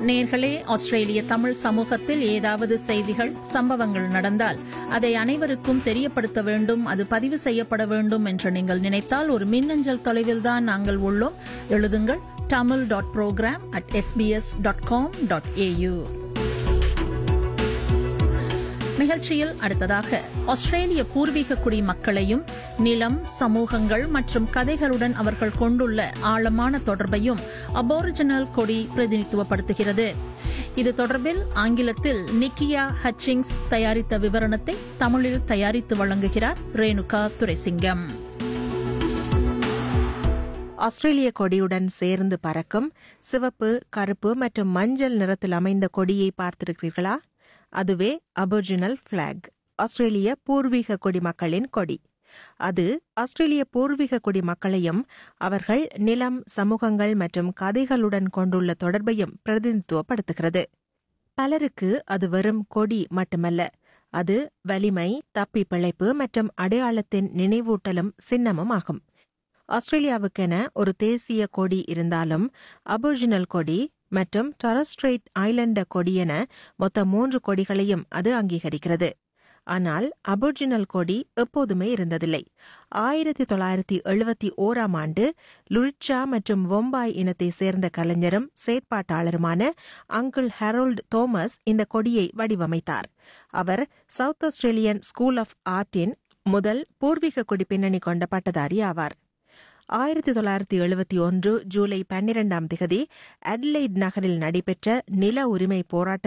நேர்களே ஆஸ்திரேலிய தமிழ் சமூகத்தில் ஏதாவது செய்திகள் சம்பவங்கள் நடந்தால் அதை அனைவருக்கும் தெரியப்படுத்த வேண்டும் அது பதிவு செய்யப்பட வேண்டும் என்று நீங்கள் நினைத்தால் ஒரு மின்னஞ்சல் தொலைவில்தான் நாங்கள் உள்ளோம் எழுதுங்கள் Tamil dot program at SBS dot com dot AU நிகழ்ச்சியில் அடுத்ததாக ஆஸ்திரேலிய பூர்வீக குடி மக்களையும் நிலம் சமூகங்கள் மற்றும் கதைகளுடன் அவர்கள் கொண்டுள்ள ஆழமான தொடர்பையும் அபோரிஜினல் கொடி பிரதிநிதித்துவப்படுத்துகிறது இது தொடர்பில் ஆங்கிலத்தில் நிக்கியா ஹச்சிங்ஸ் தயாரித்த விவரணத்தை தமிழில் தயாரித்து வழங்குகிறார் ரேணுகா துரைசிங்கம் ஆஸ்திரேலிய கொடியுடன் சேர்ந்து பறக்கும் சிவப்பு கருப்பு மற்றும் மஞ்சள் நிறத்தில் அமைந்த கொடியை பார்த்திருக்கிறீர்களா அதுவே அபோரிஜினல் பிளாக் ஆஸ்திரேலிய பூர்வீக குடிமக்களின் கொடி அது ஆஸ்திரேலிய பூர்வீக குடிமக்களையும் அவர்கள் நிலம் சமூகங்கள் மற்றும் கதைகளுடன் கொண்டுள்ள தொடர்பையும் பிரதிநிதித்துவப்படுத்துகிறது பலருக்கு அது வெறும் கொடி மட்டுமல்ல அது வலிமை தப்பி பிழைப்பு மற்றும் அடையாளத்தின் நினைவூட்டலும் சின்னமும் ஆகும் ஆஸ்திரேலியாவுக்கென ஒரு தேசிய கொடி இருந்தாலும் அபோரிஜினல் கொடி மற்றும் டொரஸ்ட்ரேட் ஐலண்ட கொடி என மொத்த மூன்று கொடிகளையும் அது அங்கீகரிக்கிறது ஆனால் அபோரிஜினல் கொடி எப்போதுமே இருந்ததில்லை ஆயிரத்தி தொள்ளாயிரத்தி எழுபத்தி ஓராம் ஆண்டு லுரிட்சா மற்றும் வொம்பாய் இனத்தை சேர்ந்த கலைஞரும் செயற்பாட்டாளருமான அங்கிள் ஹெரோல்ட் தோமஸ் இந்த கொடியை வடிவமைத்தார் அவர் சவுத் ஆஸ்திரேலியன் ஸ்கூல் ஆஃப் ஆர்ட்டின் முதல் பூர்வீக கொடி பின்னணி கொண்ட பட்டதாரி ஆவார் ஆயிரத்தி தொள்ளாயிரத்தி எழுபத்தி ஒன்று ஜூலை பன்னிரண்டாம் திகதி அட்லைட் நகரில் நடைபெற்ற நில உரிமை போராட்டத்தில்